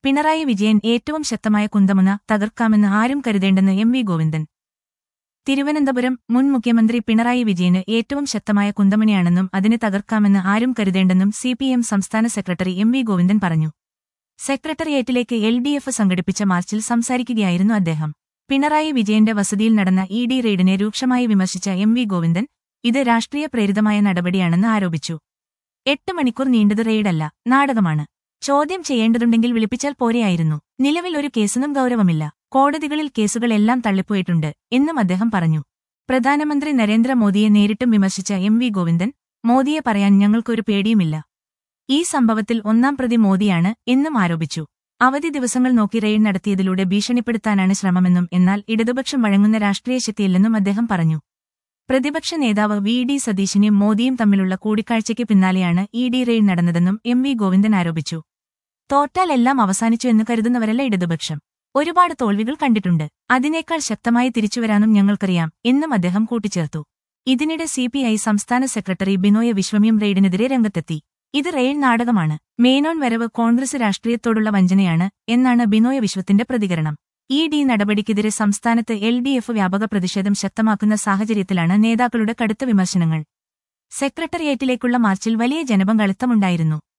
പിണറായി വിജയൻ ഏറ്റവും ശക്തമായ കുന്തമുന തകർക്കാമെന്ന് ആരും കരുതേണ്ടെന്ന് എം വി ഗോവിന്ദൻ തിരുവനന്തപുരം മുൻ മുഖ്യമന്ത്രി പിണറായി വിജയന് ഏറ്റവും ശക്തമായ കുന്തമണിയാണെന്നും അതിനെ തകർക്കാമെന്ന് ആരും കരുതേണ്ടെന്നും സിപിഎം സംസ്ഥാന സെക്രട്ടറി എം വി ഗോവിന്ദൻ പറഞ്ഞു സെക്രട്ടേറിയറ്റിലേക്ക് എൽ ഡി എഫ് സംഘടിപ്പിച്ച മാർച്ചിൽ സംസാരിക്കുകയായിരുന്നു അദ്ദേഹം പിണറായി വിജയന്റെ വസതിയിൽ നടന്ന ഇ ഡി റെയ്ഡിനെ രൂക്ഷമായി വിമർശിച്ച എം വി ഗോവിന്ദൻ ഇത് രാഷ്ട്രീയ പ്രേരിതമായ നടപടിയാണെന്ന് ആരോപിച്ചു എട്ട് മണിക്കൂർ നീണ്ടത് റെയ്ഡല്ല നാടകമാണ് ചോദ്യം ചെയ്യേണ്ടതുണ്ടെങ്കിൽ വിളിപ്പിച്ചാൽ പോരെയായിരുന്നു നിലവിൽ ഒരു കേസിനും ഗൗരവമില്ല കോടതികളിൽ കേസുകളെല്ലാം തള്ളിപ്പോയിട്ടുണ്ട് എന്നും അദ്ദേഹം പറഞ്ഞു പ്രധാനമന്ത്രി നരേന്ദ്രമോദിയെ നേരിട്ടും വിമർശിച്ച എം വി ഗോവിന്ദൻ മോദിയെ പറയാൻ ഞങ്ങൾക്കൊരു പേടിയുമില്ല ഈ സംഭവത്തിൽ ഒന്നാം പ്രതി മോദിയാണ് എന്നും ആരോപിച്ചു അവധി ദിവസങ്ങൾ നോക്കി റെയ്ഡ് നടത്തിയതിലൂടെ ഭീഷണിപ്പെടുത്താനാണ് ശ്രമമെന്നും എന്നാൽ ഇടതുപക്ഷം വഴങ്ങുന്ന രാഷ്ട്രീയ ശക്തിയില്ലെന്നും അദ്ദേഹം പറഞ്ഞു പ്രതിപക്ഷ നേതാവ് വി ഡി സതീശിനെയും മോദിയും തമ്മിലുള്ള കൂടിക്കാഴ്ചയ്ക്ക് പിന്നാലെയാണ് ഇ ഡി റെയ്ഡ് നടന്നതെന്നും എം വി ഗോവിന്ദൻ ആരോപിച്ചു തോറ്റാൽ എല്ലാം അവസാനിച്ചു എന്ന് കരുതുന്നവരല്ല ഇടതുപക്ഷം ഒരുപാട് തോൽവികൾ കണ്ടിട്ടുണ്ട് അതിനേക്കാൾ ശക്തമായി തിരിച്ചുവരാനും ഞങ്ങൾക്കറിയാം എന്നും അദ്ദേഹം കൂട്ടിച്ചേർത്തു ഇതിനിടെ സിപിഐ സംസ്ഥാന സെക്രട്ടറി ബിനോയ് വിശ്വമിയും റെയ്ഡിനെതിരെ രംഗത്തെത്തി ഇത് റെയ്ഡ് നാടകമാണ് മേനോൻ വരവ് കോൺഗ്രസ് രാഷ്ട്രീയത്തോടുള്ള വഞ്ചനയാണ് എന്നാണ് ബിനോയ് വിശ്വത്തിന്റെ പ്രതികരണം ഇ ഡി നടപടിക്കെതിരെ സംസ്ഥാനത്ത് എൽ ഡി എഫ് വ്യാപക പ്രതിഷേധം ശക്തമാക്കുന്ന സാഹചര്യത്തിലാണ് നേതാക്കളുടെ കടുത്ത വിമർശനങ്ങൾ സെക്രട്ടേറിയറ്റിലേക്കുള്ള മാർച്ചിൽ വലിയ ജനപങ്കാളിത്തമുണ്ടായിരുന്നു